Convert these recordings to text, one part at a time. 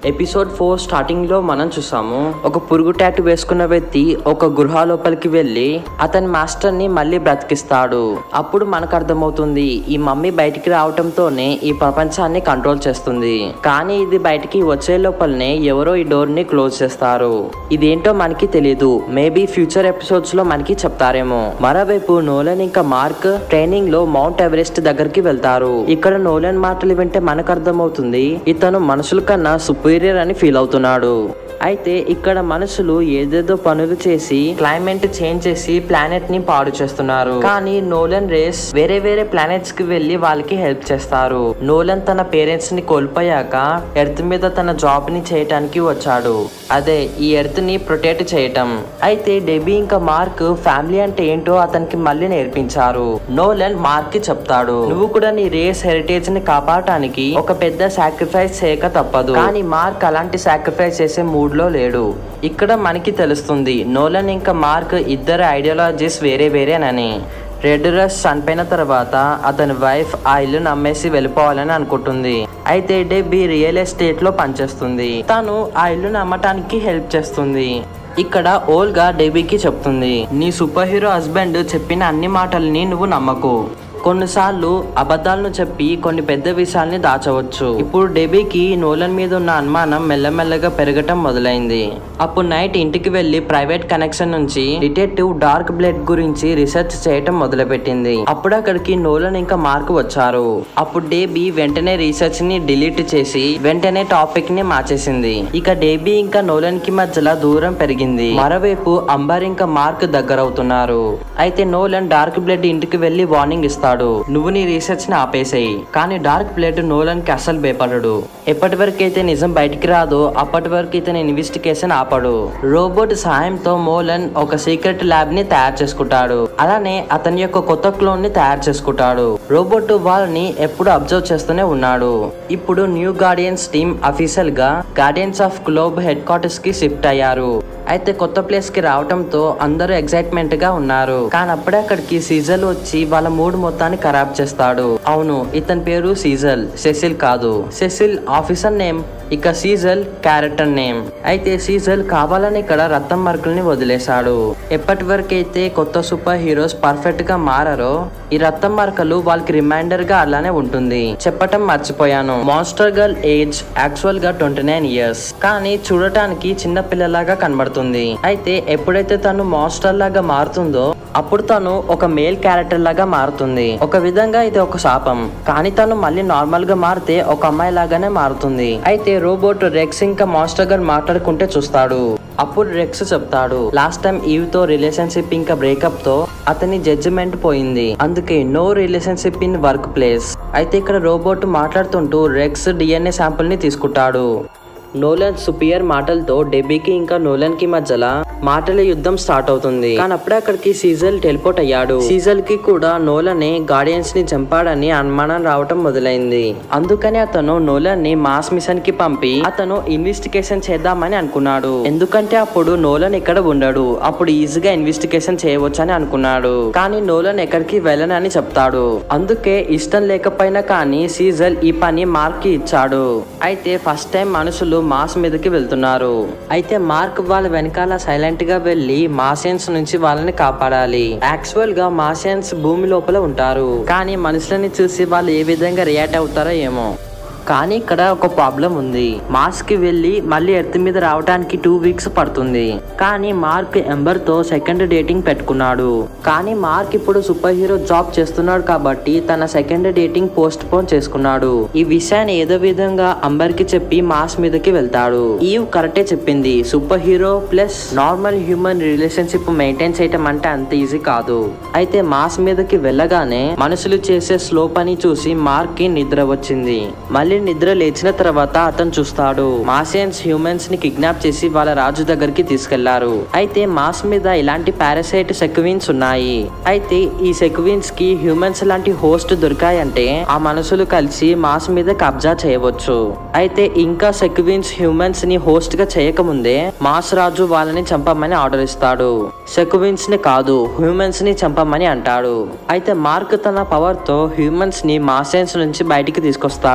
Episode four starting లో మనం చూసాము ఒక పురుగు టాటు వేసుకున్న వ్యక్తి ఒక గృహ లోపలికి వెళ్ళి అతని మాస్టర్ ని మళ్ళీ బ్రతికిస్తాడు అప్పుడు మనకు అర్థమవుతుంది ఈ మమ్మీ బయటికి రావటంతోనే ఈ ప్రపంచాన్ని కంట్రోల్ చేస్తుంది కానీ ఇది బయటికి వచ్చే లోపలనే ఎవరో ఈ డోర్ ని క్లోజ్ చేస్తారు ఇదేంటో మనకి తెలియదు మేబీ ఫ్యూచర్ ఎపిసోడ్స్ లో మనకి చెప్తారేమో మరోవైపు నోలన్ ఇంకా మార్క్ ట్రైనింగ్ లో మౌంట్ ఎవరెస్ట్ దగ్గరికి వెళ్తారు ఇక్కడ నోలన్ మాటలు వింటే మనకు అర్థమవుతుంది ఇతను మనుషుల కన్నా సుపీరియర్ అని ఫీల్ అవుతున్నాడు అయితే ఇక్కడ మనుషులు ఏదేదో పనులు చేసి క్లైమేట్ చేంజ్ చేసి ప్లానెట్ ని పాడు చేస్తున్నారు కానీ నోలన్ రేస్ వేరే వేరే ప్లానెట్స్ కి వెళ్లి వాళ్ళకి హెల్ప్ చేస్తారు నోలన్ తన పేరెంట్స్ ని కోల్పోయాక ఎర్త్ మీద తన జాబ్ ని చేయటానికి వచ్చాడు అదే ఈ ఎర్త్ ని ప్రొటెక్ట్ చేయటం అయితే డెబీ ఇంకా మార్క్ ఫ్యామిలీ అంటే ఏంటో అతనికి మళ్ళీ నేర్పించారు నోలన్ మార్క్ కి చెప్తాడు నువ్వు కూడా నీ రేస్ హెరిటేజ్ ని కాపాడటానికి ఒక పెద్ద సాక్రిఫైస్ చేయక తప్పదు కానీ మార్క్ అలాంటి సాక్రిఫైస్ చేసే మూడ్ లో లేడు ఇక్కడ మనకి తెలుస్తుంది నోలన్ ఇంకా మార్క్ ఇద్దరు ఐడియాలజీస్ వేరే వేరేనని రెడ్ రస్ చనిపోయిన తర్వాత అతని వైఫ్ ఆ ఇల్లును అమ్మేసి వెళ్ళిపోవాలని అనుకుంటుంది అయితే డెబ్బీ రియల్ ఎస్టేట్ లో పనిచేస్తుంది తను ఆ ఇల్లును అమ్మటానికి హెల్ప్ చేస్తుంది ఇక్కడ ఓల్గా డెబీకి చెప్తుంది నీ సూపర్ హీరో హస్బెండ్ చెప్పిన అన్ని మాటల్ని నువ్వు నమ్మకు కొన్నిసార్లు అబద్ధాలను చెప్పి కొన్ని పెద్ద విషయాల్ని దాచవచ్చు ఇప్పుడు డెబీకి నోలన్ మీద ఉన్న అనుమానం మెల్లమెల్లగా పెరగటం మొదలైంది అప్పుడు నైట్ ఇంటికి వెళ్లి ప్రైవేట్ కనెక్షన్ నుంచి డిటెక్టివ్ డార్క్ బ్లడ్ గురించి రీసెర్చ్ చేయటం మొదలుపెట్టింది అప్పుడు అక్కడికి నోలన్ ఇంకా మార్క్ వచ్చారు అప్పుడు డేబీ వెంటనే రీసెర్చ్ ని డిలీట్ చేసి వెంటనే టాపిక్ ని మార్చేసింది ఇక డేబీ ఇంకా నోలన్ కి మధ్యలో దూరం పెరిగింది మరోవైపు అంబర్ ఇంకా మార్క్ దగ్గరవుతున్నారు అయితే నోలన్ డార్క్ బ్లడ్ ఇంటికి వెళ్లి వార్నింగ్ ఇస్తాడు నువ్వు నీ రీసెర్చ్ ని ఆపేసేయి కానీ డార్క్ బ్లడ్ నోలన్ కి అసలు భయపడడు ఎప్పటి వరకు అయితే నిజం బయటికి రాదో అప్పటి వరకు ఇతని ఇన్వెస్టిగేషన్ ఆపడు రోబోట్ సహాయంతో మోలన్ ఒక సీక్రెట్ ల్యాబ్ ని తయారు చేసుకుంటాడు అలానే అతని యొక్క కొత్త క్లోన్ ని తయారు చేసుకుంటాడు రోబోట్ వాళ్ళని ఎప్పుడు అబ్జర్వ్ చేస్తూనే ఉన్నాడు ఇప్పుడు న్యూ గార్డియన్స్ టీమ్ అఫీషియల్ గా Guardians of Globe headquarters కి షిఫ్ట్ అయ్యారు అయితే కొత్త ప్లేస్ కి రావటంతో అందరూ ఎక్సైట్మెంట్ గా ఉన్నారు కానీ అప్పుడే అక్కడికి సీజల్ వచ్చి వాళ్ళ మూడ్ మొత్తాన్ని ఖరాబ్ చేస్తాడు అవును ఇతని పేరు సీజల్ సెసిల్ కాదు సెసిల్ ఆఫీసర్ నేమ్ ఇక సీజల్ క్యారెక్టర్ నేమ్ అయితే సీజల్ కావాలని ఇక్కడ రక్తం మరకల్ని వదిలేశాడు ఎప్పటి వరకు అయితే కొత్త సూపర్ హీరోస్ పర్ఫెక్ట్ గా మారారో ఈ రక్తం మరకలు వాళ్ళకి రిమైండర్ గా అలానే ఉంటుంది చెప్పటం మర్చిపోయాను మాన్స్టర్ గర్ల్ ఏజ్ యాక్చువల్ గా ట్వంటీ నైన్ ఇయర్స్ కానీ చూడటానికి చిన్న పిల్లలాగా కనబడుతుంది అయితే ఎప్పుడైతే తను మాన్స్టర్ లాగా మారుతుందో అప్పుడు తను ఒక మేల్ క్యారెక్టర్ లాగా మారుతుంది ఒక విధంగా ఇది ఒక శాపం కానీ తను మళ్ళీ నార్మల్ గా మారితే ఒక అమ్మాయి లాగానే మారుతుంది అయితే రోబోట్ రెక్స్ ఇంకా మాస్టర్ గారు మాట్లాడుకుంటే చూస్తాడు అప్పుడు రెక్స్ చెప్తాడు లాస్ట్ టైం ఈవ్ తో రిలేషన్షిప్ ఇంకా బ్రేకప్ తో అతని జడ్జిమెంట్ పోయింది అందుకే no relationship in workplace అయితే ఇక్కడ రోబోట్ మాట్లాడుతుంటూ రెక్స్ డిఎన్ఏ శాంపుల్ ని తీసుకుంటాడు నోలన్ సుపియర్ మాటలతో డెబీకి ఇంకా నోలన్ కి మధ్యలో మాటల యుద్ధం స్టార్ట్ అవుతుంది కానీ అప్పుడే అక్కడికి సీజల్ టెలిపోర్ట్ అయ్యాడు సీజల్ కి కూడా నోలనే గార్డియన్స్ ని చంపాడని అనుమానం రావటం మొదలైంది అందుకని అతను నోలన్ ని మాస్ మిషన్ కి పంపి అతను ఇన్వెస్టిగేషన్ చేద్దామని అనుకున్నాడు ఎందుకంటే అప్పుడు నోలన్ ఇక్కడ ఉండడు అప్పుడు ఈజీగా ఇన్వెస్టిగేషన్ చేయవచ్చని అనుకున్నాడు కానీ నోలన్ ఎక్కడికి వెళ్ళనని చెప్తాడు అందుకే ఇష్టం లేకపోయినా కానీ సీజల్ ఈ పని మార్క్ కి ఇచ్చాడు అయితే ఫస్ట్ టైం మనుషులు మాస్ మీదకి వెళ్తున్నారు అయితే మార్క్ వాళ్ళ వెనకాల సైలెంట్ గా వెళ్లి మాసియన్స్ నుంచి వాళ్ళని కాపాడాలి యాక్చువల్ గా మాసియన్స్ భూమి లోపల ఉంటారు కానీ మనుషులని చూసి వాళ్ళు ఏ విధంగా రియాక్ట్ అవుతారో ఏమో కానీ ఇక్కడ ఒక ప్రాబ్లం ఉంది మాస్ కి వెళ్ళి మళ్ళీ ఎర్త్ మీద రావడానికి టూ వీక్స్ పడుతుంది కానీ మార్క్ ఎంబర్ తో సెకండ్ డేటింగ్ పెట్టుకున్నాడు కానీ మార్క్ ఇప్పుడు సూపర్ హీరో జాబ్ చేస్తున్నాడు కాబట్టి తన సెకండ్ డేటింగ్ పోస్ట్ పోన్ చేసుకున్నాడు ఈ విషయాన్ని ఏదో విధంగా అంబర్ కి చెప్పి మాస్ మీదకి వెళ్తాడు ఈవ్ కరెక్టే చెప్పింది super hero plus normal human relationship maintain చేయటం అంటే అంత ఈజీ కాదు అయితే మాస్ మీదకి వెళ్ళగానే మనుషులు చేసే స్లో పని చూసి మార్క్ కి నిద్ర వచ్చింది మళ్ళీ నిద్ర లేచిన తర్వాత అతను చూస్తాడు మాసియన్స్ హ్యూమన్స్ ని కిడ్నాప్ చేసి వాళ్ళ రాజు దగ్గరికి తీసుకెళ్లారు అయితే మాస్ మీద ఇలాంటి పారాసైట్ సెక్విన్స్ ఉన్నాయి అయితే ఈ సెక్విన్స్ కి హ్యూమన్స్ లాంటి హోస్ట్ దొరికాయంటే ఆ మనుషులు కలిసి మాస్ మీద కబ్జా చేయవచ్చు అయితే ఇంకా సెక్విన్స్ హ్యూమన్స్ ని హోస్ట్ గా చేయకముందే మాస్ రాజు వాళ్ళని చంపమని ఆర్డర్ ఇస్తాడు సెక్విన్స్ ని కాదు హ్యూమన్స్ ని చంపమని అంటాడు అయితే మార్క్ తన పవర్ తో హ్యూమన్స్ ని మాసెన్స్ నుంచి బయటికి తీసుకొస్తాడు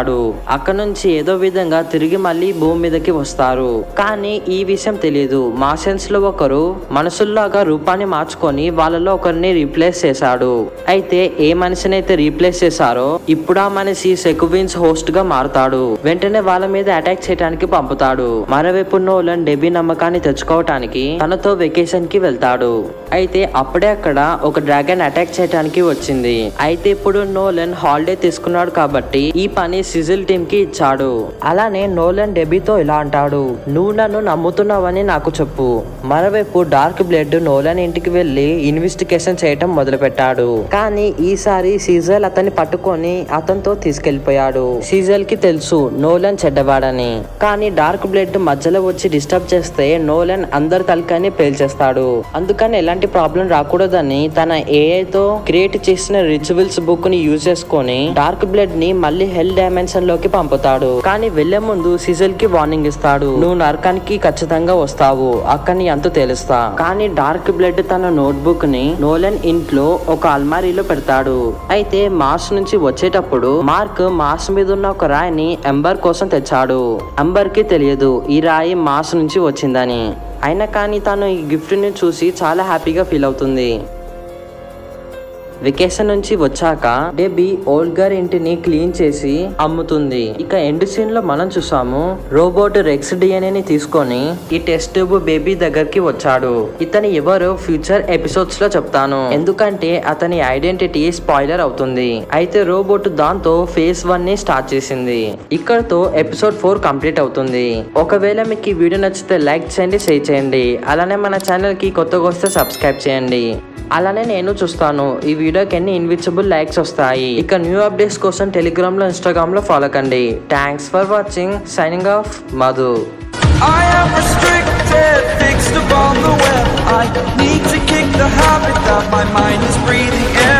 అక్కడ నుంచి ఏదో విధంగా తిరిగి మళ్ళీ భూమి మీదకి వస్తారు కానీ ఈ విషయం తెలియదు మాసెన్స్ లో ఒకరు మనుషుల్లాగా రూపాన్ని మార్చుకొని వాళ్ళలో ఒకరిని రీప్లేస్ చేశాడు అయితే ఏ మనిషినైతే రీప్లేస్ చేశారో ఇప్పుడు ఆ మనిషి సెకువిన్స్ హోస్ట్ గా మారుతాడు వెంటనే వాళ్ళ మీద అటాక్ చేయడానికి పంపుతాడు మరోవైపు నోలన్ డెబీ నమ్మకాన్ని తెచ్చుకోవటానికి తనతో వెకేషన్ కి వెళ్తాడు అయితే అప్పుడే అక్కడ ఒక డ్రాగన్ అటాక్ చేయడానికి వచ్చింది అయితే ఇప్పుడు నోలన్ హాలిడే తీసుకున్నాడు కాబట్టి ఈ పని సిజిల్ టీమ్ కి ఇచ్చాడు అలానే నోలన్ డెబీతో ఇలా అంటాడు నువ్వు నన్ను నమ్ముతున్నావని నాకు చెప్పు మరోవైపు డార్క్ బ్లడ్ నోలన్ ఇంటికి వెళ్లి ఇన్వెస్టిగేషన్ చేయటం మొదలు పెట్టాడు కానీ ఈసారి సీజల్ అతన్ని పట్టుకొని అతనితో తీసుకెళ్లిపోయాడు సీజల్ కి తెలుసు నోలన్ చెడ్డవాడని కానీ డార్క్ బ్లడ్ మధ్యలో వచ్చి డిస్టర్బ్ చేస్తే నోలన్ అందరి తలకాన్ని పేల్చేస్తాడు అందుకని ఎలాంటి ప్రాబ్లం రాకూడదని తన AI తో క్రియేట్ చేసిన రిచువల్స్ బుక్ ని యూజ్ చేసుకొని డార్క్ బ్లడ్ ని మళ్ళీ హెల్ డైమెన్షన్ లోకి పంపుతాడు కానీ వెళ్లే ముందు సీజల్ కి వార్నింగ్ ఇస్తాడు నువ్వు నరకానికి ఖచ్చితంగా వస్తావు అక్కని అంత తెలుస్తా కానీ డార్క్ బ్లడ్ తన నోట్బుక్ ని నోలన్ ఇంట్లో ఒక అల్మారీలో పెడతాడు అయితే మాస్ నుంచి వచ్చేటప్పుడు మార్క్ మాస్ మీద ఉన్న ఒక రాయిని ఎంబర్ కోసం తెచ్చాడు ఎంబర్ కి తెలియదు ఈ రాయి మాస్ నుంచి వచ్చిందని అయినా కానీ తను ఈ గిఫ్ట్ ని చూసి చాలా హ్యాపీగా ఫీల్ అవుతుంది వెకేషన్ నుంచి వచ్చాక డెబీ ఓల్డ్ గారి ఇంటిని క్లీన్ చేసి అమ్ముతుంది ఇక ఎండ్ సీన్ లో మనం చూసాము రోబోట్ రెక్స్ డిఎన్ఏని తీసుకొని ఈ టెస్ట్ ట్యూబ్ బేబీ దగ్గరికి వచ్చాడు ఇతని ఎవరు ఫ్యూచర్ ఎపిసోడ్స్ లో చెప్తాను ఎందుకంటే అతని ఐడెంటిటీ స్పాయిలర్ అవుతుంది అయితే రోబోట్ దాంతో ఫేస్ వన్ ని స్టార్ట్ చేసింది ఇక్కడతో ఎపిసోడ్ ఫోర్ కంప్లీట్ అవుతుంది ఒకవేళ మీకు ఈ వీడియో నచ్చితే లైక్ చేయండి షేర్ చేయండి అలానే మన ఛానల్ కి కొత్తగా వస్తే సబ్స్క్రైబ్ చేయండి అలానే నేను చూస్తాను ఈ వీడియోకి ఎన్ని ఇన్విజిబుల్ లైక్స్ వస్తాయి ఇక న్యూ అప్డేట్స్ కోసం టెలిగ్రామ్ లో ఇన్స్టాగ్రామ్ లో ఫాలో కండి thanks for watching signing off Madhu I am restricted, fixed upon the web. I need to kick the habit that my mind is breathing in.